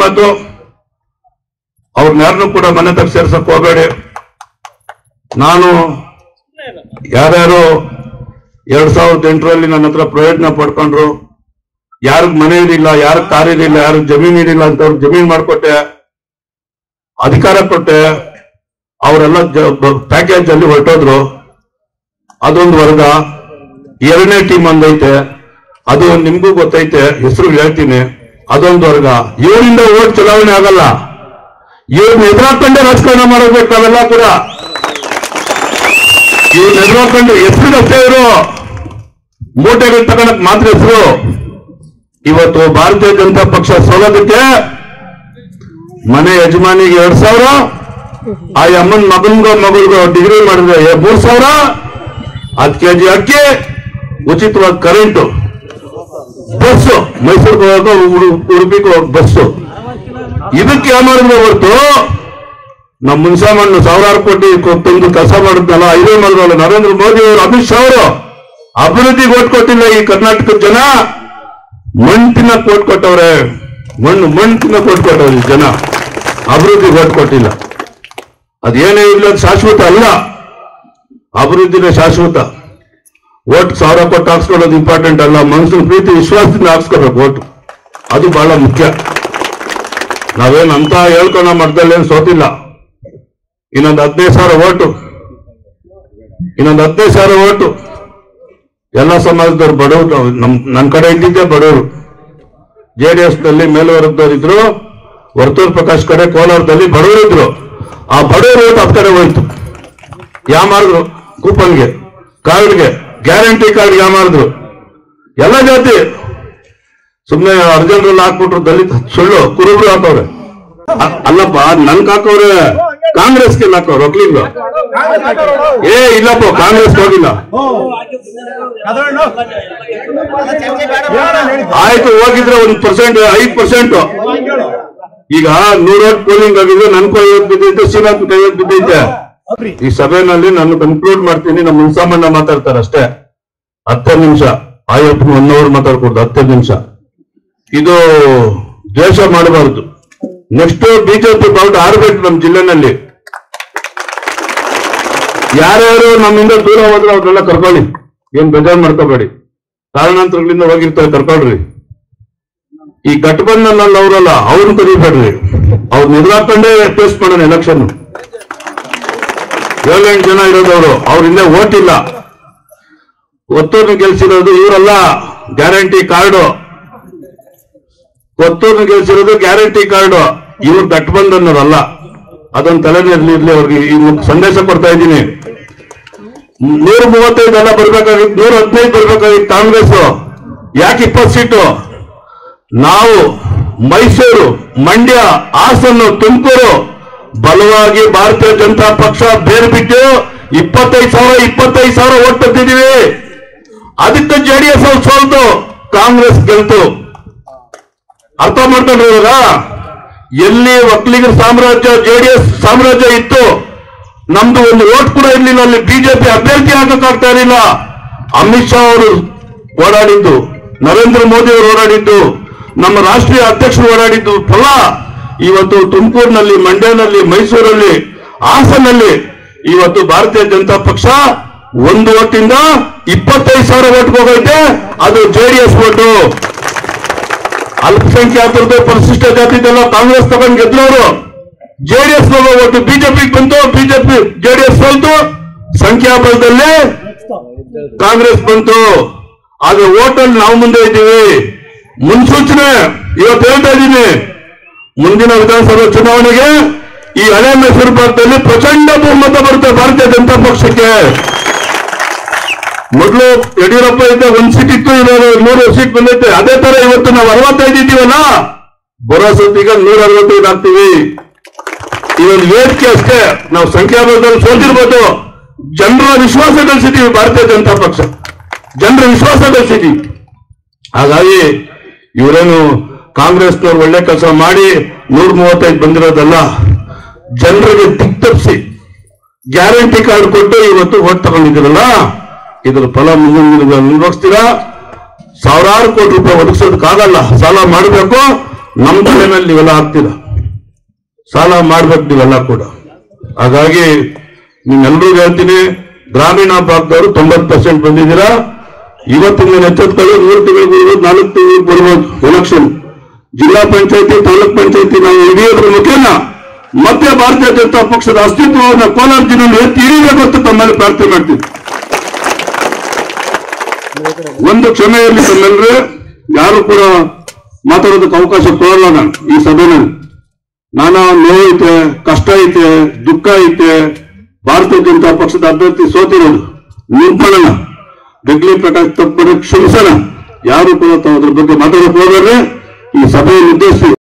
ಮಾತು ಅವ್ರನ್ನ ಯಾರನ್ನೂ ಕೂಡ ಮನೆ ತಗ ಸೇರ್ಸಕ್ ಹೋಗಬೇಡಿ ನಾನು ಯಾರ್ಯಾರು ಎರಡ್ ಸಾವಿರದ ಎಂಟರಲ್ಲಿ ನನ್ನ ಹತ್ರ ಪ್ರಯೋಜನ ಪಡ್ಕೊಂಡ್ರು ಯಾರಿಗ್ ಮನೆ ಇರಲಿಲ್ಲ ಯಾರಿಗ್ ಕಾರ್ ಇರಲಿಲ್ಲ ಯಾರಿಗ್ ಜಮೀನ್ ಇರಲಿಲ್ಲ ಅಂತ ಅವ್ರಿಗೆ ಜಮೀನ್ ಮಾಡ್ಕೊಟ್ಟೆ ಅಧಿಕಾರ ಕೊಟ್ಟೆ ಅವರೆಲ್ಲ ಪ್ಯಾಕೇಜ್ ಅಲ್ಲಿ ಹೊರಟೋದ್ರು ಅದೊಂದು ವರ್ಗ ಎರಡನೇ ಟೀಮ್ ಒಂದೈತೆ ಅದು ನಿಮ್ಗೂ ಗೊತ್ತೈತೆ ಹೆಸರು ಹೇಳ್ತೀನಿ ಅದೊಂದು ವರ್ಗ ಇವರಿಂದ ಓಟ್ ಚಲಾವಣೆ ಆಗಲ್ಲ ಇವ್ರನ್ನ ಎದುರಾಕೊಂಡೆ ರಾಜಕಾರಣ ಮಾಡಬೇಕು ಅವೆಲ್ಲ ಕೂಡ ಇವ್ರನ್ನ ಎದುರಾಕೊಂಡು ಹೆಸರು ಅಷ್ಟೇ ಇವರು ಮೂಟೆಗಳು ತಗೊಳಕ್ ಮಾತ್ರ ಹೆಸರು ಇವತ್ತು ಭಾರತೀಯ ಜನತಾ ಪಕ್ಷ ಸೋಲೋದಕ್ಕೆ ಮನೆ ಯಜಮಾನಿಗೆ ಎರಡ್ ಸಾವಿರ ಆ ಅಮ್ಮನ ಮಗನ್ಗೋ ಮಗಳಿಗೋ ಡಿಗ್ರಿ ಮಾಡಿದ್ರೆ ಎ- ಮೂರ್ ಸಾವಿರ ಹತ್ತು ಕೆಜಿ ಅಕ್ಕಿ ಉಚಿತವಾಗಿ ಕರೆಂಟು ಬಸ್ಸು ಮೈಸೂರಿಗೆ ಹೋಗೋ ಉಡು- ಉಡುಪಿಗೆ ಹೋಗೋ ಬಸ್ಸು ಇದಕ್ಕೆ ಏನ್ ಮಾಡಿದ್ರೆ ಹೊರತು ನಮ್ಮ ಮುನ್ಸಾಮಣ್ಣ ಸಾವಿರಾರು ಕೋಟಿ ಕೊ- ತಂದು ಕೆಲಸ ಮಾಡಿದ್ನಲ್ಲ ಇದೇ ಮಾಡಿದ್ರಲ್ಲ ನರೇಂದ್ರ ಮೋದಿ ಅವರು ಅಮಿತ್ ಶಾ ಅವರು ಅಭಿವೃದ್ಧಿಗೆ ಓಟ್ ಕೊಟ್ಟಿಲ್ಲ ಈ ಕರ್ನಾಟಕದ ಜನ ಮಣ್ಣು ತಿನ್ನಕ್ ಓಟ್ ಕೊಟ್ಟವ್ರೆ ಮಣ್ಣು ಮಣ್ಣು ತಿನ್ನಕ್ ಓಟ್ ಕೊಟ್ಟವ್ರೆ ಈ ಜನ ಅಭಿವೃದ್ಧಿಗೆ ಓಟ್ ಕೊಟ್ಟಿಲ್ಲ ಅದೇನೇ ಇಲ್ಲ ಅದು ಶಾಶ್ವತ ಅಲ್ಲ ಅಭಿವೃದ್ಧಿನೇ ಶಾಶ್ವತ ಓಟ್ ಸಾವಿರ ಕೊಟ್ಟು ಹಾಕ್ಸ್ಕೊಳ್ಳೋದು ಇಂಪಾರ್ಟೆಂಟ್ ಅಲ್ಲ ಮನುಷ್ಯನ ಪ್ರೀತಿ ವಿಶ್ವಾಸದಿಂದ ಹಾಕ್ಸ್ಕೋಬೇಕು ಓಟ್ ಅದು ಬಹಳ ಮುಖ್ಯ ನಾವೇನ್ ಅಂತ ಹೇಳ್ಕೊಂಡ ಮಟ್ಟದಲ್ಲಿ ಏನ್ ಸೋತಿಲ್ಲ ಇನ್ನೊಂದು ಹದಿನೈದು ಸಾವಿರ ಓಟು ಇನ್ನೊಂದು ಹದಿನೈದು ಸಾವಿರ ಓಟು ಎಲ್ಲ ಸಮಾಜದವ್ರು ಬಡವರು ನಮ್ ನನ್ನ ಕಡೆ ಇದ್ದಿದ್ದೆ ಬಡವರು ಜೆ ಡಿ ಎಸ್ ನಲ್ಲಿ ಮೇಲ್ವರ್ಗದವ್ರು ಇದ್ರು ವರ್ತೂರ್ ಪ್ರಕಾಶ್ ಕಡೆ ಕೋಲಾರದಲ್ಲಿ ಬಡವರು ಇದ್ರು ಆ ಬಡವರು ಓಟ್ ಹತ್ತು ಕಡೆ ಹೋಯ್ತು ಯಾಮಾರಿದ್ರು ಕೂಪನ್ಗೆ ಕಾರ್ಡ್ಗೆ ಗ್ಯಾರಂಟಿ ಕಾರ್ಡ್ ಯಾಮಾರಿದ್ರು ಎಲ್ಲ ಜಾತಿ ಸುಮ್ನೆ ಅರ್ಜೆಂಟ್ರಲ್ಲಿ ಹಾಕ್ಬಿಟ್ರು ದಲಿತ ಸುಳ್ಳು ಕುರುಬರು ಹಾಕವ್ರೆ ಅ- ಅಲ್ಲಪ್ಪ ನನ್ಗೆ ಹಾಕವ್ರೆ ಕಾಂಗ್ರೆಸ್ಗೆ ಹಾಕವ್ರೆ ಒಕ್ಲಿಂಗ ಏ ಇಲ್ಲಪ್ಪ ಕಾಂಗ್ರೆಸ್ ಹೋಗಿಲ್ಲ ಆಯ್ತು ಹೋಗಿದ್ರೆ ಒಂದ್ ಪರ್ಸೆಂಟ್ ಐದ್ ಪರ್ಸೆಂಟ್ ಈಗ ನೂರ ಪೋಲಿಂಗ್ ಆಗಿದೆ ನನ್ಗೂ ಐವತ್ತು ಬಿದ್ದೈತೆ ಶ್ರೀನಾಥ್ ಐವತ್ತು ಬಿದ್ದೈತೆ ಈ ಸಭೆನಲ್ಲಿ ನಾನು ಕನ್ಕ್ಲೂಡ್ ಮಾಡ್ತೀನಿ ನಮ್ಮ ಮುನ್ಸಾಮಣ್ಣ ಮಾತಾಡ್ತಾರೆ ಅಷ್ಟೇ ಹತ್ತೇ ನಿಮಿಷ ಆಯಪ್ಪ ಒನ್ ಅವರ್ ಮಾತಾಡ್ಕೊಡ್ದು ಹತ್ತೇ ನಿಮಿಷ ಇದು ದ್ವೇಷ ಮಾಡಬಾರದು ನೆಕ್ಸ್ಟ್ ಬಿಜೆಪಿ ಬಾವುಟ ಆರ್ಬೇಕು ನಮ್ಮ ಜಿಲ್ಲೆನಲ್ಲಿ ಯಾರ್ಯಾರು ನಮ್ಮಿಂದ ದೂರ ಹೋದ್ರೆ ಅವ್ರನ್ನೆಲ್ಲ ಕರ್ಕೊಳ್ಳಿ ಏನ್ ಬೇಜಾರ್ ಮಾಡ್ಕೋಬೇಡಿ ಕಾರಣಾಂತರಗಳಿಂದ ಹೋಗಿರ್ತಾರೆ ಕರ್ಕೊಳ್ರಿ ಈ ಗಠಬಂಧನಲ್ಲಿ ಅವರಲ್ಲ ಅವ್ರನ್ನ ಕರಿಬೇಡ್ರಿ ಅವ್ರನ್ನ ಎದುರಾಕೊಂಡೇ ಫೇಸ್ ಮಾಡೋಣ ಎಲೆಕ್ಷನ್ ಏಳೆಂಟು ಜನ ಇರೋದವರು ಅವ್ರಿಂದ ಓಟ್ ಇಲ್ಲ ಒತ್ತೂರ್ನ ಗೆಲ್ಸಿರೋದು ಇವರಲ್ಲ ಗ್ಯಾರಂಟಿ ಕಾರ್ಡು ಒತ್ತೂರ್ನ ಗೆಲ್ಸಿರೋದು ಗ್ಯಾರಂಟಿ ಕಾರ್ಡು ಇವ್ರು ಗಠಬಂಧನವರಲ್ಲ ಅದೊಂದು ತಲೆನಲ್ಲಿ ಇರ್ಲಿ ಅವ್ರಿಗೆ ಈ ಮುಖ- ಸಂದೇಶ ಕೊಡ್ತಾ ಇದ್ದೀನಿ ನೂರ ಮೂವತ್ತೈದು ಎಲ್ಲ ಬರ್ಬೇಕಾಗಿತ್ತು ನೂರ ಹದಿನೈದು ಬರ್ಬೇಕಾಗಿತ್ತು ಕಾಂಗ್ರೆಸ್ ಯಾಕೆ ಇಪ್ಪತ್ತು ಸೀಟು ನಾವು ಮೈಸೂರು ಮಂಡ್ಯ ಹಾಸನ ತುಮಕೂರು ಬಲವಾಗಿ ಭಾರತೀಯ ಜನತಾ ಪಕ್ಷ ಬೇರೆ ಬಿಟ್ಟು ಇಪ್ಪತ್ತೈದು ಸಾವಿರ ಇಪ್ಪತ್ತೈದು ಸಾವಿರ ಓಟ್ ತೆಗೆದಿದ್ದೀವಿ ಅದಕ್ಕೆ ಜೆಡಿಎಸ್ ಅವ್ರು ಸೋಲ್ತು ಕಾಂಗ್ರೆಸ್ ಗೆಲ್ತು ಅರ್ಥ ಮಾಡ್ಕೊಂಡ್ರೆ ಇವಾಗ ಎಲ್ಲಿ ಒಕ್ಕಲಿಗರ ಸಾಮ್ರಾಜ್ಯ ಜೆಡಿಎಸ್ ಸಾಮ್ರಾಜ್ಯ ಇತ್ತು ನಮ್ದು ಒಂದು ಓಟ್ ಕೂಡ ಇರ್ಲಿಲ್ಲ ಅಲ್ಲಿ ಬಿಜೆಪಿ ಅಭ್ಯರ್ಥಿ ಹಾಕಕ್ಕಾಗ್ತಾ ಇರಲಿಲ್ಲ ಅಮಿತ್ ಶಾ ಅವರು ಓಡಾಡಿದ್ದು ನರೇಂದ್ರ ಮೋದಿ ಅವರು ಓಡಾಡಿದ್ದು ನಮ್ಮ ರಾಷ್ಟ್ರೀಯ ಅಧ್ಯಕ್ಷರು ಓಡಾಡಿದ್ದು ಫಲ ಇವತ್ತು ತುಮಕೂರಿನಲ್ಲಿ ಮಂಡ್ಯನಲ್ಲಿ ಮೈಸೂರಲ್ಲಿ ಹಾಸನಲ್ಲಿ ಇವತ್ತು ಭಾರತೀಯ ಜನತಾ ಪಕ್ಷ ಒಂದು ಓಟಿಂದ ಇಪ್ಪತ್ತೈದು ಸಾವಿರ ಓಟ್ಗೆ ಹೋಗೈತೆ ಅದು ಜೆಡಿಎಸ್ ಓಟು ಅಲ್ಪಸಂಖ್ಯಾತರದ್ದು ಪರಿಶಿಷ್ಟ ಜಾತಿದೆಲ್ಲ ಕಾಂಗ್ರೆಸ್ ತಗೊಂಡ್ ಗೆದ್ದವರು ಜೆಡಿಎಸ್ ಒಟ್ಟು ಬಿಜೆಪಿ ಬಂತು ಬಿಜೆಪಿ ಜೆಡಿಎಸ್ ಸೋಲ್ತು ಸಂಖ್ಯಾಬಲದಲ್ಲಿ ಕಾಂಗ್ರೆಸ್ ಬಂತು ಆದ್ರೆ ಓಟಲ್ಲಿ ನಾವು ಮುಂದೆ ಇದ್ದೀವಿ ಮುನ್ಸೂಚನೆ ಇವತ್ತು ಹೇಳ್ತಾ ಇದ್ದೀನಿ ಮುಂದಿನ ವಿಧಾನಸಭಾ ಚುನಾವಣೆಗೆ ಈ ಹಳೆ ಮೈಸೂರು ಭಾಗದಲ್ಲಿ ಪ್ರಚಂಡ ಬಹುಮತ ಬರುತ್ತೆ ಭಾರತೀಯ ಜನತಾ ಪಕ್ಷಕ್ಕೆ ಮೊದಲು ಯಡಿಯೂರಪ್ಪ ಇದ್ದ ಒಂದ್ ಸೀಟ್ ಇತ್ತು ಇವಾಗ ನೂರು ಸೀಟ್ ಬಂದೈತೆ ಅದೇ ತರ ಇವತ್ತು ನಾವು ಅರವತ್ತೈದು ಇದ್ದೀವಲ್ಲ ಬರೋ ಸತಿಗ ನೂರ ಅರವತ್ತೈದು ಆಗ್ತೀವಿ ಈ ಒಂದು ವೇದಿಕೆ ಅಷ್ಟೇ ನಾವು ಸಂಖ್ಯಾಬಲದಲ್ಲಿ ಸೋತಿರ್ಬೋದು ಜನರ ವಿಶ್ವಾಸ ಗಳಿಸಿದೀವಿ ಭಾರತೀಯ ಜನತಾ ಪಕ್ಷ ಜನರ ವಿಶ್ವಾಸ ಗಳಿಸಿದೀವಿ ಹಾಗಾಗಿ ಇವರೇನು ಕಾಂಗ್ರೆಸ್ನವ್ರು ಒಳ್ಳೆ ಕೆಲಸ ಮಾಡಿ ನೂರ ಮೂವತ್ತೈದು ಬಂದಿರೋದಲ್ಲ ಜನರಿಗೆ ದಿಕ್ತಪ್ಸಿ ಗ್ಯಾರಂಟಿ ಕಾರ್ಡ್ ಕೊಟ್ಟು ಇವತ್ತು ಓಟ್ ತಗೊಂಡಿದ್ದೀರಲ್ಲ ಇದ್ರ ಫಲ ಮುಂದಿನ ದಿನಗಳಲ್ಲಿ ಅನುಭವಿಸ್ತೀರಾ ಸಾವಿರಾರು ಕೋಟಿ ರೂಪಾಯಿ ಒದಗಿಸೋದಕ್ಕಾಗಲ್ಲ ಸಾಲ ಮಾಡಬೇಕು ನಮ್ಮ ತಲೆ ಮೇಲೆ ನೀವೆಲ್ಲ ಆಗ್ತೀರ ಸಾಲ ಮಾಡ್ಬೇಕು ನೀವೆಲ್ಲ ಕೂಡ ಹಾಗಾಗಿ ನಿಮ್ಮೆಲ್ಲರಿಗೂ ಹೇಳ್ತೀನಿ ಗ್ರಾಮೀಣ ಭಾಗದವರು ತೊಂಬತ್ತು ಪರ್ಸೆಂಟ್ ಬಂದಿದ್ದೀರಾ ಇವತ್ತಿನ ಎಚ್ಚೆತ್ಕೊಳ್ಳಿ ಮೂರು ತಿಂಗಳು ನಾಲ್ಕು ತಿಂಗಳು ಬರ್ಬೋದು ಎಲೆಕ್ಷನ್ ಜಿಲ್ಲಾ ಪಂಚಾಯತಿ ತಾಲೂಕ್ ಪಂಚಾಯತಿ ನಾವು ಹಿಡಿಯೋದ್ರ ಮುಖೇನ ಮತ್ತೆ ಭಾರತೀಯ ಜನತಾ ಪಕ್ಷದ ಅಸ್ತಿತ್ವವನ್ನು ಕೋಲಾರ ಜಿಲ್ಲೆಯಲ್ಲಿ ಎತ್ತಿ ಹಿಡಿಯಬೇಕು ಅಂತ ತಮ್ಮಲ್ಲಿ ಪ್ರಾರ್ಥನೆ ಮಾಡ್ತೀನಿ ಒಂದು ಕ್ಷಮೆ ಇರಲಿ ತಮ್ಮೆಲ್ಲರೂ ಯಾರು ಕೂಡ ಮಾತಾಡೋದಕ್ಕೆ ಅವಕಾಶ ಕೊಡಲ್ಲ ನಾನು ಈ ಸಭೆನಲ್ಲಿ ನಾನಾ ನೋವು ಐತೆ ಕಷ್ಟ ಐತೆ ದುಃಖ ಐತೆ ಭಾರತೀಯ ಜನತಾ ಪಕ್ಷದ ಅಭ್ಯರ್ಥಿ ಸೋತಿರೋದು ನಿಂತ್ಕೊಳ್ಳೋಣ ಬೆಗ್ಲಿ ಪ್ರಕಾಶ್ ತಪ್ಪು ಕ್ಷಮಿಸೋಣ ಯಾರು ಕೂಡ ತಾವು ಅದ್ರ ಬಗ್ಗೆ ಮಾತಾಡಕ್ ಹೋದ್ರೆ ಈ ಸಭೆಯನ್ನು ಉದ್ದೇಶಿಸಿ